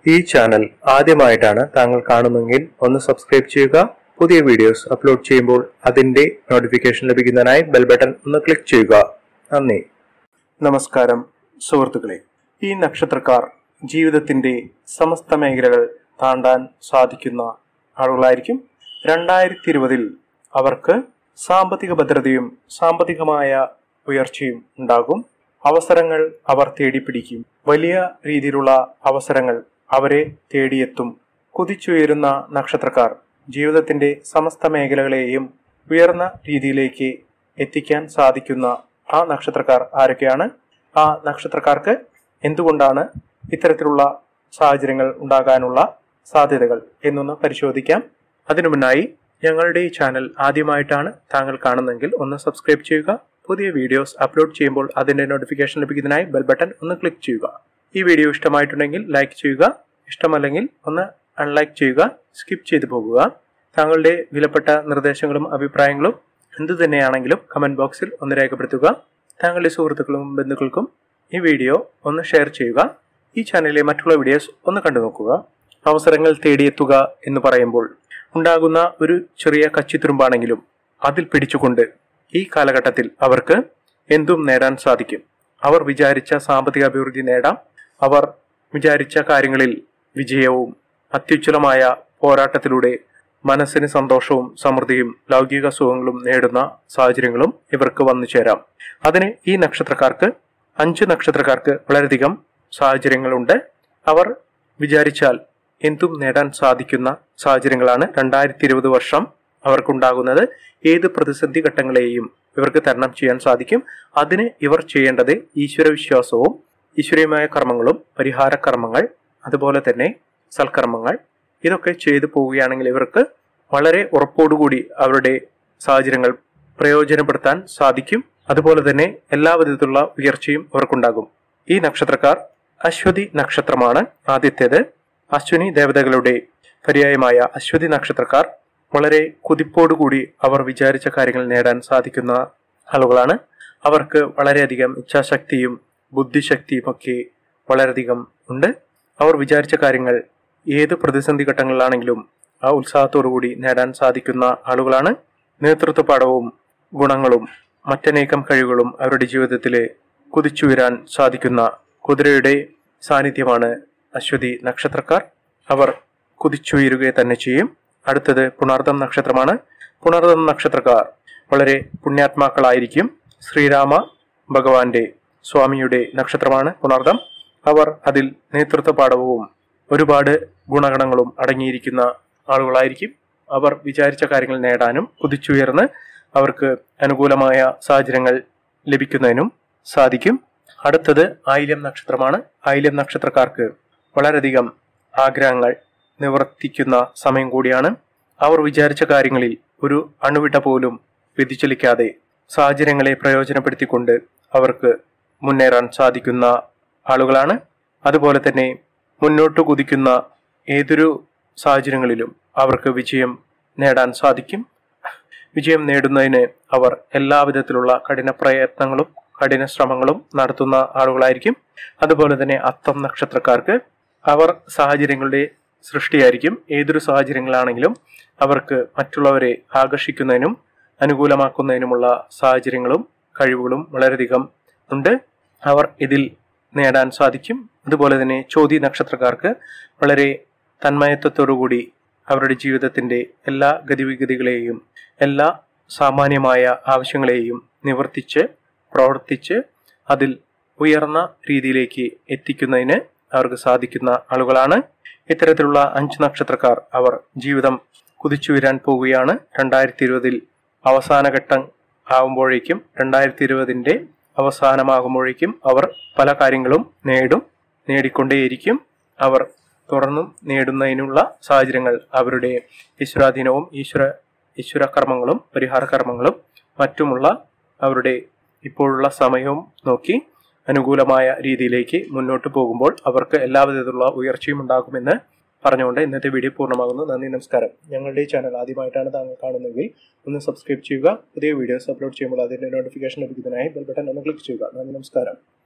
ഈ ചാനൽ ആദ്യമായിട്ടാണ് താങ്കൾ കാണുന്നതെങ്കിൽ ഒന്ന് സബ്സ്ക്രൈബ് ചെയ്യുക പുതിയ വീഡിയോസ് അപ്ലോഡ് ചെയ്യുമ്പോൾ അതിന്റെ നോട്ടിഫിക്കേഷൻ ലഭിക്കുന്നതിനായി ബെൽ ബട്ടൺ ഒന്ന് ക്ലിക്ക് ചെയ്യുക നന്ദി നമസ്കാരം സുഹൃത്തുക്കളെ ഈ നക്ഷത്രക്കാർ ജീവിതത്തിന്റെ സമസ്ത മേഖലകൾ താണ്ടാൻ സാധിക്കുന്ന ആളുകളായിരിക്കും രണ്ടായിരത്തി ഇരുപതിൽ അവർക്ക് സാമ്പത്തിക ഭദ്രതയും സാമ്പത്തികമായ ഉയർച്ചയും ഉണ്ടാകും അവസരങ്ങൾ അവർ തേടിപ്പിടിക്കും വലിയ രീതിയിലുള്ള അവസരങ്ങൾ അവരെ തേടിയെത്തും കുതിച്ചുയരുന്ന നക്ഷത്രക്കാർ ജീവിതത്തിന്റെ സമസ്ത മേഖലകളെയും ഉയർന്ന രീതിയിലേക്ക് എത്തിക്കാൻ സാധിക്കുന്ന ആ നക്ഷത്രക്കാർ ആരൊക്കെയാണ് ആ നക്ഷത്രക്കാർക്ക് എന്തുകൊണ്ടാണ് ഇത്തരത്തിലുള്ള സാഹചര്യങ്ങൾ ഉണ്ടാകാനുള്ള സാധ്യതകൾ എന്നൊന്ന് പരിശോധിക്കാം അതിനു മുന്നായി ഞങ്ങളുടെ ഈ ചാനൽ ആദ്യമായിട്ടാണ് താങ്കൾ കാണുന്നതെങ്കിൽ ഒന്ന് സബ്സ്ക്രൈബ് ചെയ്യുക പുതിയ വീഡിയോസ് അപ്ലോഡ് ചെയ്യുമ്പോൾ അതിന്റെ നോട്ടിഫിക്കേഷൻ ലഭിക്കുന്നതിനായി ബെൽ ബട്ടൺ ഒന്ന് ക്ലിക്ക് ചെയ്യുക ഈ വീഡിയോ ഇഷ്ടമായിട്ടുണ്ടെങ്കിൽ ലൈക്ക് ചെയ്യുക ഇഷ്ടമല്ലെങ്കിൽ ഒന്ന് അൺലൈക്ക് ചെയ്യുക സ്കിപ്പ് ചെയ്തു പോകുക താങ്കളുടെ വിലപ്പെട്ട നിർദ്ദേശങ്ങളും അഭിപ്രായങ്ങളും എന്തു തന്നെയാണെങ്കിലും കമന്റ് ബോക്സിൽ ഒന്ന് രേഖപ്പെടുത്തുക താങ്കളുടെ സുഹൃത്തുക്കളും ബന്ധുക്കൾക്കും ഈ വീഡിയോ ഒന്ന് ഷെയർ ചെയ്യുക ഈ ചാനലിലെ മറ്റുള്ള വീഡിയോസ് ഒന്ന് കണ്ടു നോക്കുക അവസരങ്ങൾ തേടിയെത്തുക എന്ന് പറയുമ്പോൾ ഉണ്ടാകുന്ന ഒരു ചെറിയ കച്ചിത്തുരുമ്പാണെങ്കിലും അതിൽ പിടിച്ചുകൊണ്ട് ഈ കാലഘട്ടത്തിൽ അവർക്ക് എന്തും നേടാൻ സാധിക്കും അവർ വിചാരിച്ച സാമ്പത്തിക അഭിവൃദ്ധി നേടാം അവർ വിചാരിച്ച കാര്യങ്ങളിൽ വിജയവും അത്യുജ്വലമായ പോരാട്ടത്തിലൂടെ മനസ്സിന് സന്തോഷവും സമൃദ്ധിയും ലൗകിക സുഖങ്ങളും നേടുന്ന സാഹചര്യങ്ങളും ഇവർക്ക് വന്നു ചേരാം അതിന് ഈ നക്ഷത്രക്കാർക്ക് അഞ്ച് നക്ഷത്രക്കാർക്ക് വളരെയധികം സാഹചര്യങ്ങളുണ്ട് അവർ വിചാരിച്ചാൽ എന്തും നേടാൻ സാധിക്കുന്ന സാഹചര്യങ്ങളാണ് രണ്ടായിരത്തി ഇരുപത് വർഷം അവർക്കുണ്ടാകുന്നത് ഏത് പ്രതിസന്ധി ഘട്ടങ്ങളെയും ഇവർക്ക് തരണം ചെയ്യാൻ സാധിക്കും അതിന് ഇവർ ചെയ്യേണ്ടത് ഈശ്വര വിശ്വാസവും ഈശ്വരീയമായ കർമ്മങ്ങളും പരിഹാര കർമ്മങ്ങൾ അതുപോലെ തന്നെ സൽക്കർമ്മങ്ങൾ ഇതൊക്കെ ചെയ്തു പോവുകയാണെങ്കിൽ ഇവർക്ക് വളരെ ഉറപ്പോടുകൂടി അവരുടെ സാഹചര്യങ്ങൾ പ്രയോജനപ്പെടുത്താൻ സാധിക്കും അതുപോലെ തന്നെ എല്ലാ വിധത്തിലുള്ള ഉയർച്ചയും അവർക്കുണ്ടാകും ഈ നക്ഷത്രക്കാർ അശ്വതി നക്ഷത്രമാണ് ആദ്യത്തേത് അശ്വിനി ദേവതകളുടെ പര്യായമായ അശ്വതി നക്ഷത്രക്കാർ വളരെ കുതിപ്പോടുകൂടി അവർ വിചാരിച്ച കാര്യങ്ങൾ നേടാൻ സാധിക്കുന്ന ആളുകളാണ് അവർക്ക് വളരെയധികം ഇച്ഛാശക്തിയും ബുദ്ധിശക്തിയും ഒക്കെ വളരെയധികം ഉണ്ട് അവർ വിചാരിച്ച കാര്യങ്ങൾ ഏത് പ്രതിസന്ധി ഘട്ടങ്ങളിലാണെങ്കിലും ആ ഉത്സാഹത്തോടുകൂടി നേടാൻ സാധിക്കുന്ന ആളുകളാണ് നേതൃത്വ പാഠവും ഗുണങ്ങളും മറ്റനേകം കഴിവുകളും അവരുടെ ജീവിതത്തിൽ കുതിച്ചുയരാൻ സാധിക്കുന്ന കുതിരയുടെ സാന്നിധ്യമാണ് അശ്വതി നക്ഷത്രക്കാർ അവർ കുതിച്ചുയരുക തന്നെ ചെയ്യും അടുത്തത് പുണർദം നക്ഷത്രമാണ് പുണർദം നക്ഷത്രക്കാർ വളരെ പുണ്യാത്മാക്കളായിരിക്കും ശ്രീരാമ ഭഗവാന്റെ സ്വാമിയുടെ നക്ഷത്രമാണ് പുണർദം അവർ അതിൽ നേതൃത്വ പാഠവും ഒരുപാട് ഗുണഗണങ്ങളും അടങ്ങിയിരിക്കുന്ന ആളുകളായിരിക്കും അവർ വിചാരിച്ച കാര്യങ്ങൾ നേടാനും കുതിച്ചുയർന്ന് അവർക്ക് അനുകൂലമായ സാഹചര്യങ്ങൾ ലഭിക്കുന്നതിനും സാധിക്കും അടുത്തത് ആയില്യം നക്ഷത്രമാണ് ആയില്യം നക്ഷത്രക്കാർക്ക് വളരെയധികം ആഗ്രഹങ്ങൾ നിവർത്തിക്കുന്ന സമയം കൂടിയാണ് അവർ വിചാരിച്ച കാര്യങ്ങളിൽ ഒരു അണുവിട പോലും വ്യതിചലിക്കാതെ സാഹചര്യങ്ങളെ പ്രയോജനപ്പെടുത്തിക്കൊണ്ട് അവർക്ക് മുന്നേറാൻ സാധിക്കുന്ന ആളുകളാണ് അതുപോലെ തന്നെ മുന്നോട്ട് കുതിക്കുന്ന ഏതൊരു സാഹചര്യങ്ങളിലും അവർക്ക് വിജയം നേടാൻ സാധിക്കും വിജയം നേടുന്നതിന് അവർ എല്ലാവിധത്തിലുള്ള കഠിന പ്രയത്നങ്ങളും കഠിന ശ്രമങ്ങളും നടത്തുന്ന ആളുകളായിരിക്കും അതുപോലെ തന്നെ അത്തം നക്ഷത്രക്കാർക്ക് അവർ സാഹചര്യങ്ങളുടെ സൃഷ്ടിയായിരിക്കും ഏതൊരു സാഹചര്യങ്ങളാണെങ്കിലും അവർക്ക് മറ്റുള്ളവരെ ആകർഷിക്കുന്നതിനും അനുകൂലമാക്കുന്നതിനുമുള്ള സാഹചര്യങ്ങളും കഴിവുകളും വളരെയധികം ഉണ്ട് അവർ ഇതിൽ നേടാൻ സാധിക്കും അതുപോലെ തന്നെ ചോതി നക്ഷത്രക്കാർക്ക് വളരെ തന്മയത്വത്തോടുകൂടി അവരുടെ ജീവിതത്തിന്റെ എല്ലാ ഗതിവിഗതികളെയും എല്ലാ സാമാന്യമായ ആവശ്യങ്ങളെയും നിവർത്തിച്ച് പ്രവർത്തിച്ച് അതിൽ ഉയർന്ന രീതിയിലേക്ക് എത്തിക്കുന്നതിന് അവർക്ക് സാധിക്കുന്ന ആളുകളാണ് ഇത്തരത്തിലുള്ള അഞ്ച് നക്ഷത്രക്കാർ അവർ ജീവിതം കുതിച്ചുയരാൻ പോവുകയാണ് രണ്ടായിരത്തി ഇരുപതിൽ അവസാന ഘട്ടം ആകുമ്പോഴേക്കും രണ്ടായിരത്തി ഇരുപതിന്റെ അവസാനമാകുമ്പോഴേക്കും അവർ പല കാര്യങ്ങളും നേടും നേടിക്കൊണ്ടേയിരിക്കും അവർ തുടർന്നും നേടുന്നതിനുള്ള സാഹചര്യങ്ങൾ അവരുടെ ഈശ്വരാധീനവും ഈശ്വര ഈശ്വര കർമ്മങ്ങളും പരിഹാര കർമ്മങ്ങളും മറ്റുമുള്ള അവരുടെ ഇപ്പോഴുള്ള സമയവും നോക്കി അനുകൂലമായ രീതിയിലേക്ക് മുന്നോട്ട് പോകുമ്പോൾ അവർക്ക് എല്ലാവിധത്തിലുള്ള ഉയർച്ചയും ഉണ്ടാകുമെന്ന് പറഞ്ഞുകൊണ്ട് ഇന്നത്തെ വീഡിയോ പൂർണ്ണമാകുന്നു നന്ദി നമസ്കാരം ഞങ്ങളുടെ ഈ ചാനൽ ആദ്യമായിട്ടാണ് താങ്കൾ കാണുന്നതെങ്കിൽ ഒന്ന് സബ്സ്ക്രൈബ് ചെയ്യുക പുതിയ വീഡിയോസ് അപ്ലോഡ് ചെയ്യുമ്പോൾ അതിന്റെ നോട്ടിഫിക്കേഷൻ ലഭിക്കുന്നതിനായി ബെൽ ബട്ടൺ ഒന്ന് ക്ലിക്ക് ചെയ്യുക നന്ദി നമസ്കാരം